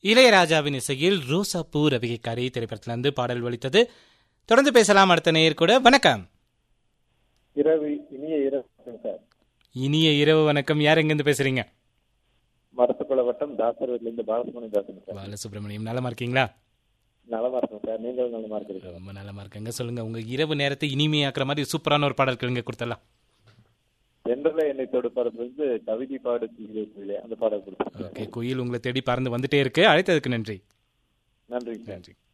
இளையராஜாவின் இசையில் ரோசா பூ ரவிகைக்காரி திரைப்படத்திலிருந்து பாடல் ஒலித்தது தொடர்ந்து பேசலாம் அடுத்த நேயர் கூட வணக்கம் இரவு இனிய இரவு சார் இனிய இரவு வணக்கம் யார் எங்கிருந்து பேசுறீங்க மரத்துக்குள வட்டம் தாசர்வீட்ல இருந்து பாலசுமணி தாசன் சார் பாலசுப்ரமணியம் நலமா இருக்கீங்களா நலமா இருக்கும் சார் நீங்கள் நலமா இருக்கிறீங்க ரொம்ப நலமா இருக்கங்க சொல்லுங்க உங்க இரவு நேரத்தை இனிமையாக்குற மாதிரி சூப்பரான ஒரு பாடல் கேளுங்க கொடுத்தலாம் என்றல என்னை தொடுப்பறது வந்து கவிதை பாடு அந்த பாடல் கொடுத்துருக்கேன் ஓகே குயில் உங்களை தேடி பறந்து வந்துட்டே இருக்கு அழைத்ததுக்கு நன்றி நன்றி சார் நன்றி